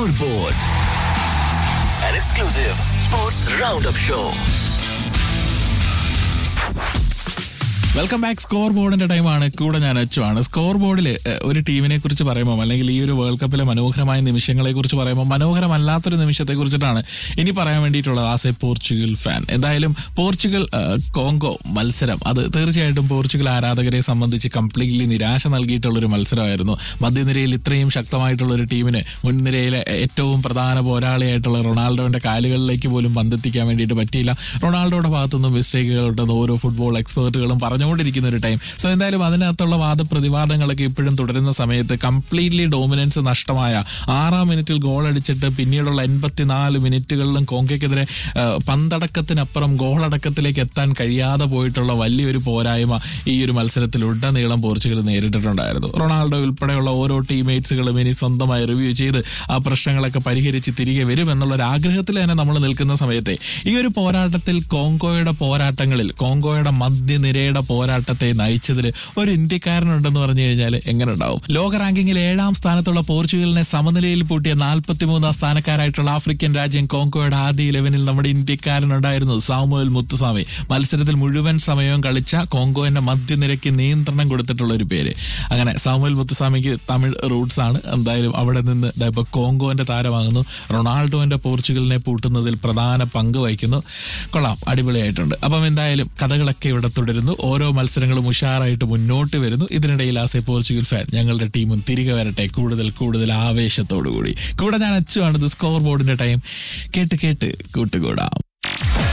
Scoreboard, an exclusive sports roundup show. Welcome back score ബോർഡിന്റെ ടൈമാണ് കൂടെ ഞാൻ അച്ചുവാണ് സ്കോർ ബോർഡിൽ ഒരു ടീമിനെ കുറിച്ച് പറയുമ്പോൾ അല്ലെങ്കിൽ ഈ ഒരു വേൾഡ് കപ്പിലെ മനോഹരമായ നിമിഷങ്ങളെ കുറിച്ച് പറയുമ്പോൾ മനോഹരമല്ലാത്തൊരു നിമിഷത്തെ കുറിച്ചിട്ടാണ് ഇനി പറയാൻ വേണ്ടിയിട്ടുള്ളത് ആസ് എ പോർച്ചുഗൽ ഫാൻ എന്തായാലും പോർച്ചുഗൽ ഏഹ്, കോങ്കോ മത്സരം അത് തീർച്ചയായിട്ടും പോർച്ചുഗൽ ആരാധകരെ സംബന്ധിച്ച് കംപ്ലീറ്റ്ലി നിരാശ നൽകിയിട്ടുള്ള ഒരു മത്സരമായിരുന്നു മധ്യനിരയിൽ ഇത്രയും ശക്തമായിട്ടുള്ള ഒരു ടീമിന് മുൻനിരയിലെ ഏറ്റവും പ്രധാന പോരാളിയായിട്ടുള്ള റൊണാൾഡോന്റെ കാലുകളിലേക്ക് പോലും പന്തെത്തിക്കാൻ വേണ്ടിയിട്ട് പറ്റിയില്ല റൊണാൾഡോയുടെ ഭാഗത്തുനിന്നും മിസ്റ്റേക്കുകൾ ഉണ്ടെന്ന് ഓരോ ഫുട്ബോൾ എക്സ്പേർട്ടുകളും പറഞ്ഞുകൊണ്ടിരിക്കുന്ന ഒരു ടൈം സോ എന്തായാലും അതിനകത്തുള്ള വാദപ്രതിവാദങ്ങളൊക്കെ ഇപ്പോഴും തുടരുന്ന സമയത്ത് കംപ്ലീറ്റ്ലി ഡോമിനൻസ് നഷ്ടമായ ആറാം മിനിറ്റിൽ ഗോൾ അടിച്ചിട്ട് പിന്നീടുള്ള എൺപത്തിനാല് മിനിറ്റുകളിലും കോങ്കയ്ക്കെതിരെ ആ, പന്തടക്കത്തിനപ്പുറം ഗോളടക്കത്തിലേക്ക് എത്താൻ കഴിയാതെ പോയിട്ടുള്ള വലിയൊരു പോരായ്മ ഈ ഒരു മത്സരത്തിൽ ഉടനീളം പോർച്ചുഗൽ നേരിട്ടിട്ടുണ്ടായിരുന്നു റൊണാൾഡോ ഉൾപ്പെടെയുള്ള ഓരോ ടീംമേറ്റ്സുകളും ഇനി സ്വന്തമായി റിവ്യൂ ചെയ്ത് ആ പ്രശ്നങ്ങളൊക്കെ പരിഹരിച്ച് തിരികെ വരും എന്നുള്ള ഒരു ആഗ്രഹത്തിൽ തന്നെ നമ്മൾ നിൽക്കുന്ന സമയത്തെ ഈ ഒരു പോരാട്ടത്തിൽ കോങ്കോയുടെ പോരാട്ടങ്ങളിൽ കോങ്കോയുടെ മധ്യനിരയുടെ പോരാട്ടത്തെ നയിച്ചതിൽ ഒരു ഇന്ത്യക്കാരനുണ്ടെന്ന് പറഞ്ഞു കഴിഞ്ഞാൽ എങ്ങനെ ഉണ്ടാവും ലോക റാങ്കിങ്ങിൽ ഏഴാം സ്ഥാനത്തുള്ള പോർച്ചുഗലിനെ സമനിലയിൽ പൂട്ടിയ നാൽപ്പത്തിമൂന്നാം സ്ഥാനക്കാരായിട്ടുള്ള ആഫ്രിക്കൻ രാജ്യം കോങ്കോയുടെ ആദ്യ ഇലവനിൽ നമ്മുടെ ഇന്ത്യക്കാരനുണ്ടായിരുന്നു സാമുവൽ മുത്തുസ്വാമി മത്സരത്തിൽ മുഴുവൻ സമയവും കളിച്ച കോങ്കോന്റെ മധ്യനിരയ്ക്ക് നിയന്ത്രണം കൊടുത്തിട്ടുള്ള ഒരു പേര് അങ്ങനെ സാമുവൽ മുത്തുസ്വാമിക്ക് തമിഴ് റൂട്ട്സ് ആണ് എന്തായാലും അവിടെ നിന്ന് ദാ ഇപ്പൊ കോങ്കോന്റെ താരമാകുന്നു റൊണാൾഡോന്റെ പോർച്ചുഗലിനെ പൂട്ടുന്നതിൽ പ്രധാന പങ്ക് വഹിക്കുന്നു കൊള്ളാം അടിപൊളിയായിട്ടുണ്ട് അപ്പം എന്തായാലും കഥകളൊക്കെ ഇവിടെ തുടരുന്നു ഓരോ മത്സരങ്ങളും ഉഷാറായിട്ട് മുന്നോട്ട് വരുന്നു ഇതിനിടയിൽ ആസ് എ പോർച്ചുഗൽ ഫാൻ ഞങ്ങളുടെ ടീമും തിരികെ വരട്ടെ കൂടുതൽ കൂടുതൽ ആവേശത്തോടു കൂടി കൂടെ ഞാൻ അച്ചുവാണ് ഇത് സ്കോർ ബോർഡിന്റെ ടൈം കേട്ട് കേട്ട് കൂട്ടുകൂടാം